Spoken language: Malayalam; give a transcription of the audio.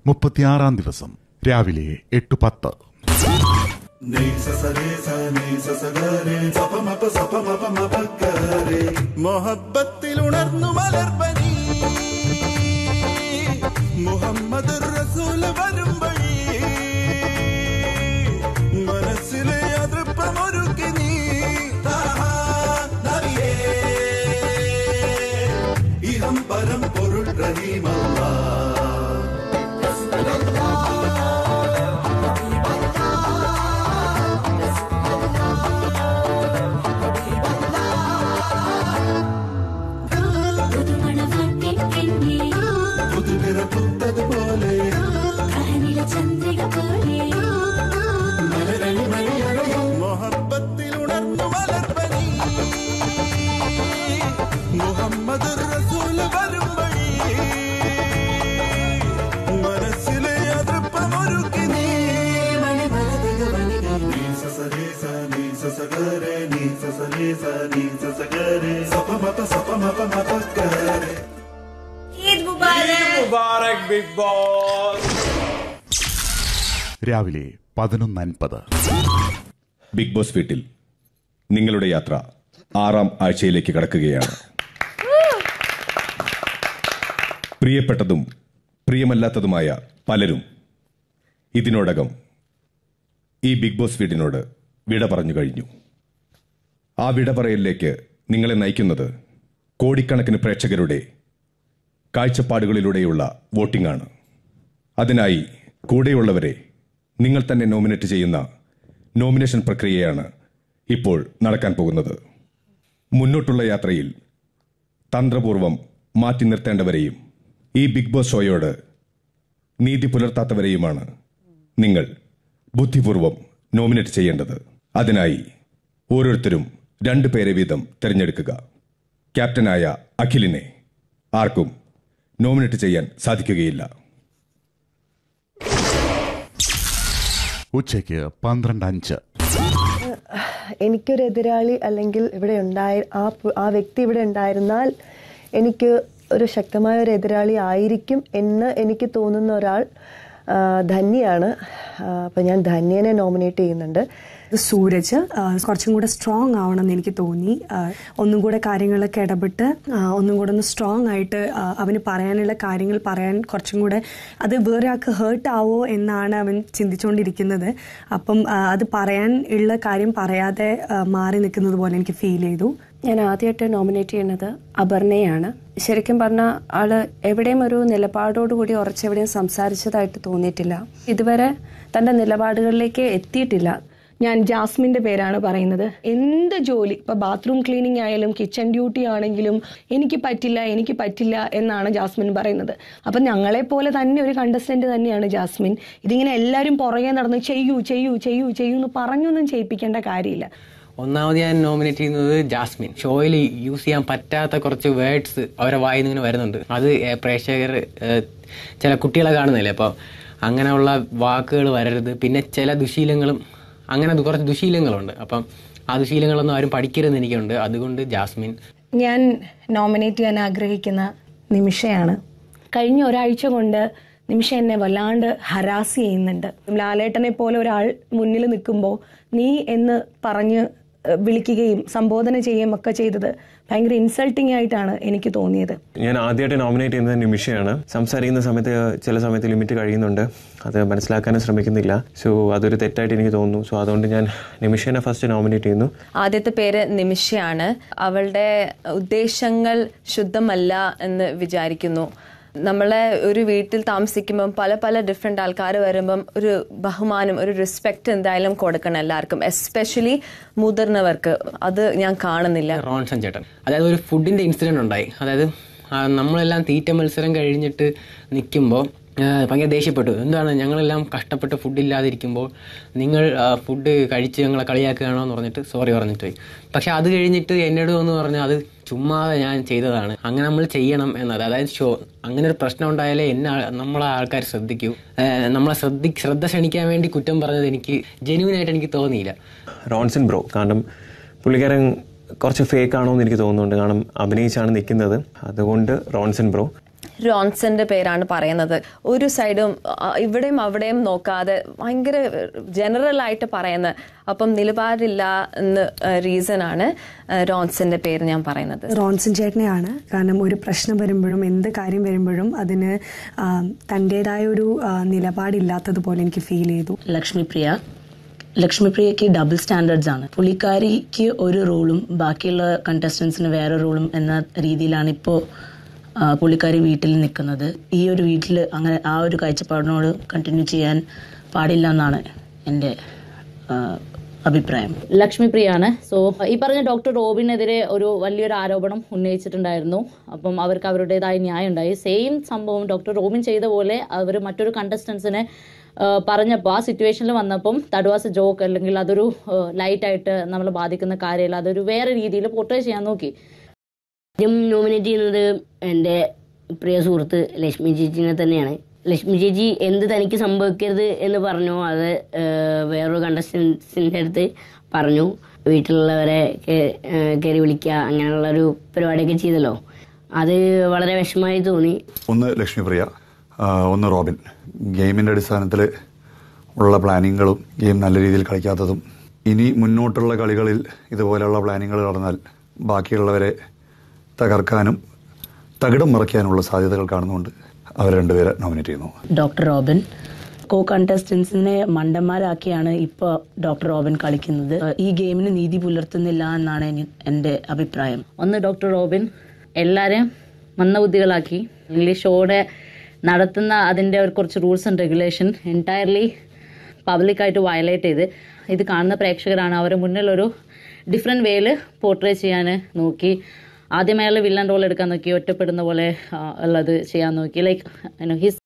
മുപ്പത്തിയാറാം ദിവസം രാവിലെ എട്ട് പത്ത് മൊഹബത്തിൽ ഉണർന്നു മലർപ്പനി മുഹമ്മദ് റസൂൽ വരും വഴി മനസ്സിലെ അതൃപ്പമൊരുക്കി നീ താഹാ നബിയേ. ഇഹം പരം പൊരുൾ റഹീമല്ല പുതുപിറ പുത്തതുപോലെ മലരളി മണിയഴയും മൊഹബത്തിൽ ഉണർന്നു മലർപ്പനി മുഹമ്മദ് റസൂൽ വരും വഴി മനസ്സിലെ അതൃപ്പമൊരുക്കി നീ നീ സസരേസ നീ സസഗരെ നീ സസരേസ നീ സസഗരെ സപമപ സപമപ മപഗരെ ഈദ് മുബാരക് മുബാറക് ബിഗ് ബോസ് രാവിലെ പതിനൊന്ന് അൻപത് ബിഗ് ബോസ് വീട്ടിൽ നിങ്ങളുടെ യാത്ര ആറാം ആഴ്ചയിലേക്ക് കടക്കുകയാണ് പ്രിയപ്പെട്ടതും പ്രിയമല്ലാത്തതുമായ പലരും ഇതിനോടകം ഈ ബിഗ് ബോസ് വീടിനോട് വിട പറഞ്ഞു കഴിഞ്ഞു ആ വിട പറയലിലേക്ക് നിങ്ങളെ നയിക്കുന്നത് കോടിക്കണക്കിന് പ്രേക്ഷകരുടെ കാഴ്ചപ്പാടുകളിലൂടെയുള്ള വോട്ടിംഗ് ആണ് അതിനായി കൂടെയുള്ളവരെ നിങ്ങൾ തന്നെ നോമിനേറ്റ് ചെയ്യുന്ന നോമിനേഷൻ പ്രക്രിയയാണ് ഇപ്പോൾ നടക്കാൻ പോകുന്നത് മുന്നോട്ടുള്ള യാത്രയിൽ തന്ത്രപൂർവം മാറ്റി നിർത്തേണ്ടവരെയും ഈ ബിഗ് ബോസ് ഷോയോട് നീതി പുലർത്താത്തവരെയുമാണ് നിങ്ങൾ ബുദ്ധിപൂർവം നോമിനേറ്റ് ചെയ്യേണ്ടത് അതിനായി ഓരോരുത്തരും രണ്ടു പേരെ വീതം തിരഞ്ഞെടുക്കുക ക്യാപ്റ്റനായ അഖിലിനെ ആർക്കും നോമിനേറ്റ് ചെയ്യാൻ സാധിക്കുകയില്ല ഉച്ചയ്ക്ക് പന്ത്രണ്ട് അഞ്ച് എനിക്കൊരു എതിരാളി അല്ലെങ്കിൽ ഇവിടെ ഉണ്ടായി ആ പു- ആ വ്യക്തി ഇവിടെ ഉണ്ടായിരുന്നാൽ എനിക്ക് ഒരു ശക്തമായ ഒരു എതിരാളി ആയിരിക്കും എന്ന് എനിക്ക് തോന്നുന്ന ഒരാൾ ആ, ധന്യയാണ് ആ, അപ്പം ഞാൻ ധന്യനെ നോമിനേറ്റ് ചെയ്യുന്നുണ്ട് ഇത് സൂരജ് ആ, കുറച്ചും കൂടെ സ്ട്രോങ് ആവണം എന്ന് എനിക്ക് തോന്നി ആ, ഒന്നും കൂടെ കാര്യങ്ങളൊക്കെ ഇടപെട്ട് ആ, ഒന്നും കൂടെ ഒന്ന് സ്ട്രോങ് ആയിട്ട് ആ, അവന് പറയാനുള്ള കാര്യങ്ങൾ പറയാൻ കുറച്ചും കൂടെ അത് വേറെ ആൾക്ക് ഹേർട്ട് ആവോ എന്നാണ് അവൻ ചിന്തിച്ചുകൊണ്ടിരിക്കുന്നത് അപ്പം ആ, അത് പറയാൻ ഉള്ള കാര്യം പറയാതെ ആ, മാറി നിൽക്കുന്നത് പോലെ എനിക്ക് ഫീൽ ചെയ്തു ഞാൻ ആദ്യമായിട്ട് നോമിനേറ്റ് ചെയ്യുന്നത് അപർണയാണ് ശരിക്കും പറഞ്ഞാൽ ആള് എവിടെയും ഒരു നിലപാടോടുകൂടി ഉറച്ചെവിടെയും സംസാരിച്ചതായിട്ട് തോന്നിയിട്ടില്ല ഇതുവരെ തന്റെ നിലപാടുകളിലേക്ക് എത്തിയിട്ടില്ല ഞാൻ ജാസ്മിന്റെ പേരാണ് പറയുന്നത് എന്ത് ജോലി ഇപ്പൊ ബാത്റൂം ക്ലീനിങ് ആയാലും കിച്ചൺ ഡ്യൂട്ടി ആണെങ്കിലും എനിക്ക് പറ്റില്ല എനിക്ക് പറ്റില്ല എന്നാണ് ജാസ്മിൻ പറയുന്നത് അപ്പൊ ഞങ്ങളെ പോലെ തന്നെ ഒരു കണ്ടസ്റ്റന്റ് തന്നെയാണ് ജാസ്മിൻ ഇതിങ്ങനെ എല്ലാവരും പുറകെ നടന്ന് ചെയ്യൂ ചെയ്യൂ ചെയ്യൂ ചെയ്യൂ എന്ന് പറഞ്ഞൊന്നും ചെയ്യിപ്പിക്കേണ്ട കാര്യമില്ല ഒന്നാമത് ഞാൻ നോമിനേറ്റ് ചെയ്യുന്നത് ജാസ്മിൻ ഷോയിൽ യൂസ് ചെയ്യാൻ പറ്റാത്ത കുറച്ച് വേർഡ്സ് അവരെ വായിൽ നിന്ന് ഇങ്ങനെ വരുന്നുണ്ട് അത് ഏഹ്, പ്രേക്ഷകർ ഏഹ്, ചില കുട്ടികളെ കാണുന്നില്ലേ അപ്പോൾ അങ്ങനെയുള്ള വാക്കുകൾ വരരുത് പിന്നെ ചില ദുശീലങ്ങളും അങ്ങനെ ദു- കുറച്ച് ദുശീലങ്ങളുണ്ട് അപ്പം ആ ദുശീലങ്ങളൊന്നും ആരും പഠിക്കരുതെന്ന് എനിക്കുണ്ട് അതുകൊണ്ട് ജാസ്മിൻ ഞാൻ നോമിനേറ്റ് ചെയ്യാൻ ആഗ്രഹിക്കുന്ന നിമിഷയാണ് കഴിഞ്ഞ ഒരാഴ്ച കൊണ്ട് നിമിഷ എന്നെ വല്ലാണ്ട് ഹരാസ് ചെയ്യുന്നുണ്ട് ലാലേട്ടനെ പോലെ ഒരാൾ മുന്നിൽ നിൽക്കുമ്പോൾ നീ എന്ന് പറഞ്ഞ് ഏഹ്, വിളിക്കുകയും സംബോധന ചെയ്യുകയും ഒക്കെ ചെയ്തത് ഭയങ്കര ഇൻസൾട്ടിങ് ആയിട്ടാണ് എനിക്ക് തോന്നിയത് ഞാൻ ആദ്യമായിട്ട് നോമിനേറ്റ് ചെയ്യുന്നത് നിമിഷയാണ് സംസാരിക്കുന്ന സമയത്ത് ചില സമയത്ത് ലിമിറ്റ് കഴിയുന്നുണ്ട് അത് മനസ്സിലാക്കാനും ശ്രമിക്കുന്നില്ല സോ അതൊരു തെറ്റായിട്ട് എനിക്ക് തോന്നുന്നു സോ അതുകൊണ്ട് ഞാൻ നിമിഷനെ ഫസ്റ്റ് നോമിനേറ്റ് ചെയ്യുന്നു ആദ്യത്തെ പേര് നിമിഷയാണ് അവളുടെ ഉദ്ദേശങ്ങൾ ശുദ്ധമല്ല എന്ന് വിചാരിക്കുന്നു നമ്മളെ ഒരു വീട്ടിൽ താമസിക്കുമ്പം പല പല ഡിഫറെന്റ് ആൾക്കാർ വരുമ്പം ഒരു ബഹുമാനം ഒരു റെസ്പെക്ട് എന്തായാലും കൊടുക്കണം എല്ലാവർക്കും എസ്പെഷ്യലി മുതിർന്നവർക്ക് അത് ഞാൻ കാണുന്നില്ല റോൺസൺ ചേട്ടൻ അതായത് ഒരു ഫുഡിന്റെ ഇൻസിഡന്റ് ഉണ്ടായി അതായത് ആ, നമ്മളെല്ലാം തീറ്റ മത്സരം കഴിഞ്ഞിട്ട് നിൽക്കുമ്പോൾ ഭയങ്കര ദേഷ്യപ്പെട്ടു എന്താണ് ഞങ്ങളെല്ലാം കഷ്ടപ്പെട്ട് ഫുഡ് ഇല്ലാതിരിക്കുമ്പോൾ നിങ്ങൾ ഫുഡ് കഴിച്ച് ഞങ്ങളെ കളിയാക്കുകയാണോ എന്ന് പറഞ്ഞിട്ട് സോറി പറഞ്ഞിട്ട് പോയി പക്ഷെ അത് കഴിഞ്ഞിട്ട് എന്നോട് എന്ന് പറഞ്ഞാൽ അത് ചുമ്മാതെ ഞാൻ ചെയ്തതാണ് അങ്ങനെ നമ്മൾ ചെയ്യണം എന്നത് അതായത് ഷോ അങ്ങനെ ഒരു പ്രശ്നം ഉണ്ടായാലേ എന്നെ ആൾ- നമ്മളെ ആൾക്കാർ ശ്രദ്ധിക്കൂ ഏഹ് നമ്മളെ ശ്രദ്ധി ശ്രദ്ധ ക്ഷണിക്കാൻ വേണ്ടി കുറ്റം പറഞ്ഞത് എനിക്ക് ജെനുവിനായിട്ട് എനിക്ക് തോന്നിയില്ല റോൺസൺ ബ്രോ കാരണം പുള്ളിക്കാരൻ കുറച്ച് ഫേക്ക് ആണോ എന്ന് എനിക്ക് തോന്നുന്നുണ്ട് കാരണം അഭിനയിച്ചാണ് നിൽക്കുന്നത് അതുകൊണ്ട് റോൺസൺ ബ്രോ റോൺസന്റെ പേരാണ് പറയുന്നത് ഒരു സൈഡും ആ, ഇവിടെയും അവിടെയും നോക്കാതെ ഭയങ്കര ജനറൽ ആയിട്ട് പറയുന്നത് അപ്പം നിലപാടില്ല എന്ന റീസൺ ആണ് ആ, റോൺസന്റെ പേര് ഞാൻ പറയുന്നത് റോൺസൺ ചേട്ടനെയാണ് കാരണം ഒരു പ്രശ്നം വരുമ്പോഴും എന്ത് കാര്യം വരുമ്പോഴും അതിന് ആ, തൻ്റെതായ ഒരു ആ, നിലപാടില്ലാത്തതുപോലെ എനിക്ക് ഫീൽ ചെയ്തു ലക്ഷ്മിപ്രിയ ലക്ഷ്മിപ്രിയക്ക് ഡബിൾ സ്റ്റാൻഡേർഡ്സ് ആണ് പുള്ളിക്കാരിക്ക് ഒരു റൂളും ബാക്കിയുള്ള കണ്ടസ്റ്റൻസിന് വേറെ റൂളും എന്ന രീതിയിലാണ് ഇപ്പോൾ പുള്ളിക്കാരി വീട്ടിൽ നിൽക്കുന്നത് ഈ ഒരു വീട്ടിൽ അങ്ങനെ ആ ഒരു കാഴ്ചപ്പാടിനോട് കണ്ടിന്യൂ ചെയ്യാൻ പാടില്ല എന്നാണ് എൻ്റെ ആ, അഭിപ്രായം ലക്ഷ്മിപ്രിയാണ് സോ ഈ പറഞ്ഞ ഡോക്ടർ റോബിനെതിരെ ഒരു വലിയൊരു ആരോപണം ഉന്നയിച്ചിട്ടുണ്ടായിരുന്നു അപ്പം അവർക്ക് അവരുടേതായ ന്യായം ഉണ്ടായി സെയിം സംഭവം ഡോക്ടർ റോബിൻ ചെയ്ത പോലെ അവർ മറ്റൊരു കണ്ടസ്റ്റൻസിനെ പറഞ്ഞപ്പോൾ ആ സിറ്റുവേഷനിൽ വന്നപ്പം തടുവാസ് ജോക്ക് അല്ലെങ്കിൽ അതൊരു ലൈറ്റായിട്ട് നമ്മളെ ബാധിക്കുന്ന കാര്യമല്ല അതൊരു വേറെ രീതിയിൽ പോർട്രേ ചെയ്യാൻ നോക്കി ആദ്യം നോമിനേറ്റ് ചെയ്യുന്നത് എൻ്റെ പ്രിയ സുഹൃത്ത് ലക്ഷ്മി ചേച്ചിനെ തന്നെയാണ് ലക്ഷ്മി ചേച്ചി എന്ത് തനിക്ക് സംഭവിക്കരുത് എന്ന് പറഞ്ഞു അത് ഏഹ്, വേറൊരു കണ്ടസ്റ്റൻസിൻ്റെ അടുത്ത് പറഞ്ഞു വീട്ടിലുള്ളവരെ കയറി വിളിക്കുക അങ്ങനെയുള്ള ഒരു പരിപാടിയൊക്കെ ചെയ്തല്ലോ അത് വളരെ വിഷമമായി തോന്നി ഒന്ന് ലക്ഷ്മിപ്രിയ ആ, ഒന്ന് റോബിൻ ഗെയിമിൻ്റെ അടിസ്ഥാനത്തിൽ ഉള്ള പ്ലാനിങ്ങുകളും ഗെയിം നല്ല രീതിയിൽ കളിക്കാത്തതും ഇനി മുന്നോട്ടുള്ള കളികളിൽ ഇതുപോലെയുള്ള പ്ലാനിങ്ങുകൾ നടന്നാൽ ബാക്കിയുള്ളവരെ തകർക്കാനും തകിടം മറിക്കാനുള്ള സാധ്യതകൾ കാണുന്നുകൊണ്ട് അവർ രണ്ടുപേരെ നോമിനേറ്റ് ചെയ്യുന്നു ഡോക്ടർ റോബിൻ കോ കണ്ടസ്റ്റൻസിനെ മണ്ടന്മാരാക്കിയാണ് ഇപ്പോൾ ഡോക്ടർ റോബിൻ കളിക്കുന്നത് ഈ ഗെയിമിന് നീതി പുലർത്തുന്നില്ല എന്നാണ് എനി- എൻ്റെ അഭിപ്രായം ഒന്ന് ഡോക്ടർ റോബിൻ എല്ലാവരെയും മന്ദബുദ്ധികളാക്കി അല്ലെങ്കിൽ ഷോയുടെ നടത്തുന്ന അതിൻ്റെ ഒരു കുറച്ച് റൂൾസ് ആൻഡ് റെഗുലേഷൻ എൻറ്റയർലി പബ്ലിക്കായിട്ട് വയലേറ്റ് ചെയ്ത് ഇത് കാണുന്ന പ്രേക്ഷകരാണ് അവരുടെ മുന്നിൽ ഒരു ഡിഫറെൻറ്റ് വേയിൽ പോർട്രേ ചെയ്യാൻ നോക്കി ആദ്യം അയാൾ വില്ലൻ റോൾ എടുക്കാൻ നോക്കി ഒറ്റപ്പെടുന്ന പോലെ ആ, ഉള്ളത് ചെയ്യാൻ നോക്കി ലൈക്ക് ഹിസ്